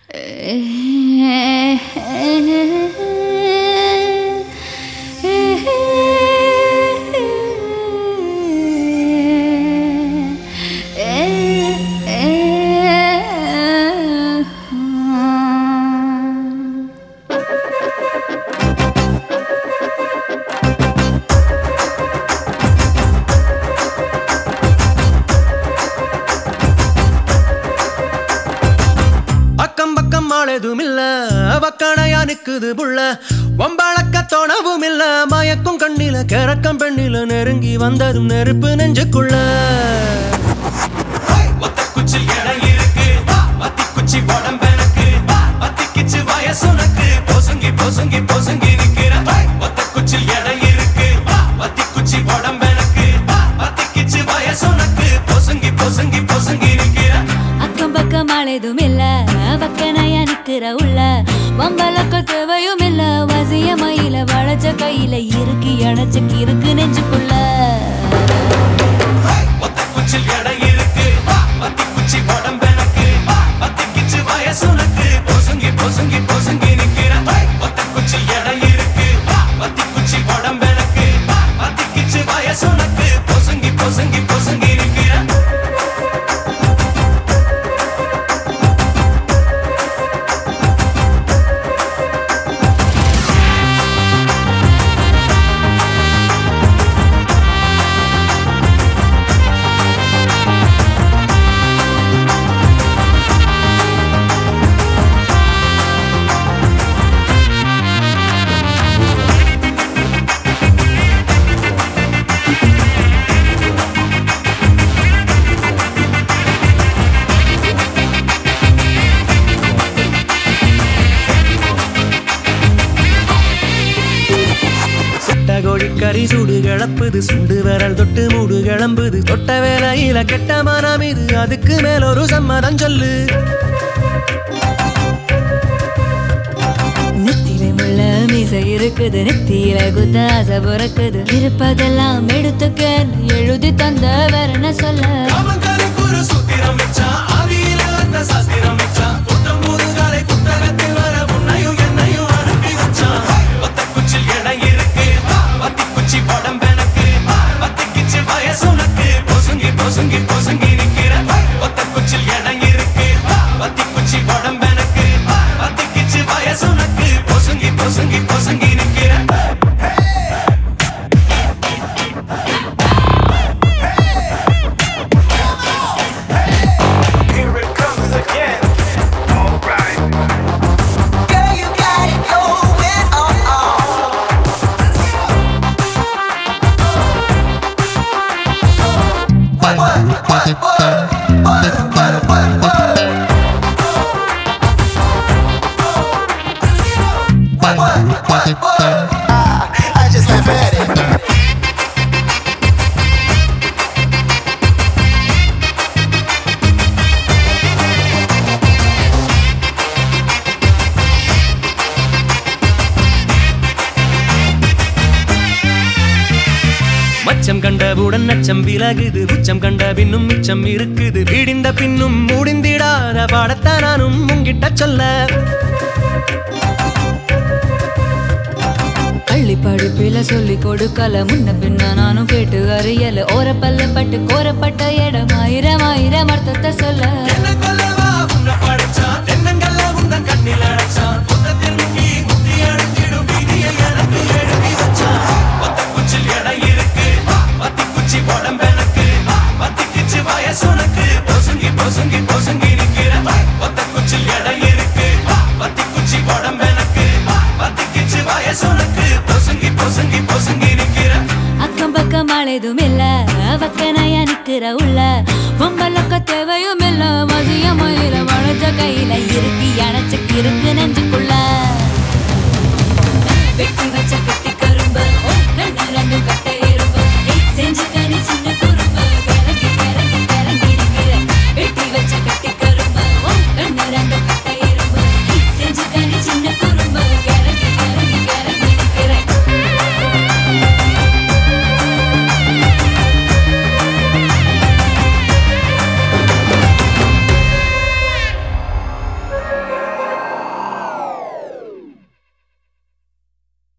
அக்கம் பக்கம் ஆளதும் இல்ல வக்கணையா நிக்குது புள்ள வம்பளக்க தோணவும் இல்ல மயக்கும் கண்ணில கிறக்கம் பெண்ணில நெருங்கி வந்ததும் நெருப்பு நெஞ்சுக்குள்ள ஒத்த குச்சில் இடம் இருக்கு வத்தி குச்சி உடம்பெனக்கு வத்தி கிச்சு வயசுனக்கு பொசுங்கி பொசுங்கி பொசுங்கி நிக்கிற ஒத்த குச்சில் இடம் இருக்கு வத்தி குச்சி உடம்பெனக்கு வத்தி கிச்சு வயசுனக்கு பொசுங்கி பொசுங்கி பொசுங்கி நிக்கிற அக்கம் பக்கம் அழைதும் இல்ல வக்கனைய நிக்கிற உள்ள வம்பலக்க தேவையும் இல்ல வசிய மயில வளைச்ச கையில இருக்கு அணைச்ச இருக்கு நெஞ்சுக்குள்ள ஒத்த குச்சில் இடம் இருக்கு வத்தி குச்சி உடம்பெனக்கு வத்தி கிச்சு வயசுனக்கு பொசுங்கி பொசுங்கி பொசுங்கி நிக்கிற ஒத்த குச்சில் இடம் இருக்கு வத்தி குச்சி உடம்பெனக்கு வத்தி கிச்சு வயசுனக்கு பொசுங்கி பொசுங்கி பொசுங்கி நிக்கிற சுட்ட கோழிக்கறி சூடு கிளப்புது சுண்டு விரல் தொட்டு மூடு கிளம்புது தொட்ட வேலையில கெட்ட மனம் இது அதுக்கு மேல ஒரு சம்மதம் சொல்லு நெத்தில முள்ள மீசை இருக்குது நெத்தியில குத்த ஆசை பிறக்குது இருப்பதெல்லாம் எடுத்துக்க எழுதி தந்த வேற என்ன சொல்ல அவன் கருக்குரு சுத்திரம் வச்சான் ஆதியில அந்த சாஸ்திரம் வச்சான் புத்தம் முதுகாலை புத்தகத்தில் வர உன்னையும் என்னையும் அனுப்பி வச்சான் ஒத்த குச்சில் இடம் இருக்கு வத்தி குச்சி உடம்பெனக்கு வத்தி கிச்சு வயசுனக்கு பொசுங்கி பொசுங்கி பொசுங்கி நிக்கிற ஒத்த குச்சில் இடம் இருக்கு வத்தி குச்சி உடம்பெனக்கு வத்தி கிச்சு வயசுனக்கு பொசுங்கி பொசுங்கி பொசுங்கி நிக்கிற Here it comes again. All right. Girl, you got it going on. I just laugh at it. மச்சம் கண்டவுடன் நச்சம் விலகுது உச்சம் கண்ட பின்னும் மிச்சம் இருக்குது விடிந்த பின்னும் முடிந்திடாத பாடத்தான் நானும் உங்கிட்ட சொல்ல பள்ளி படிப்பில சொல்லி கொடுக்கல முன்ன பின்ன நானும் கேட்டு அறியல ஓரப்பல்ல பட்டு கோரப்பட்ட இடம் ஆயிரம் ஆயிரம் அர்த்தத்தை சொல்ல என்ன கொல்லவா உன்னை படைச்சான் தென்னங்கல்ல உந்தன் கண்ணில் அடைச்சான் புத்தத்தில் முக்கி முத்தி அடைச்சிடும் விதியை எனக்கு எழுதி வச்சான் ஒத்த குச்சில் இடம் இருக்கு வத்தி குச்சி உடம்பெனக்கு வத்தி கிச்சு வயசுனக்கு பொசுங்கி பொசுங்கி பொசுங்கி நிக்கிற ஒத்த குச்சில் இடம் இருக்கு வத்தி குச்சி உடம்பெனக்கு வத்தி கிச்சு வயசுனக்கு பொசுங்கி பொசுங்கி பொசுங்கி நிக்கிற அக்கம் பக்கம் அழைதும் இல்ல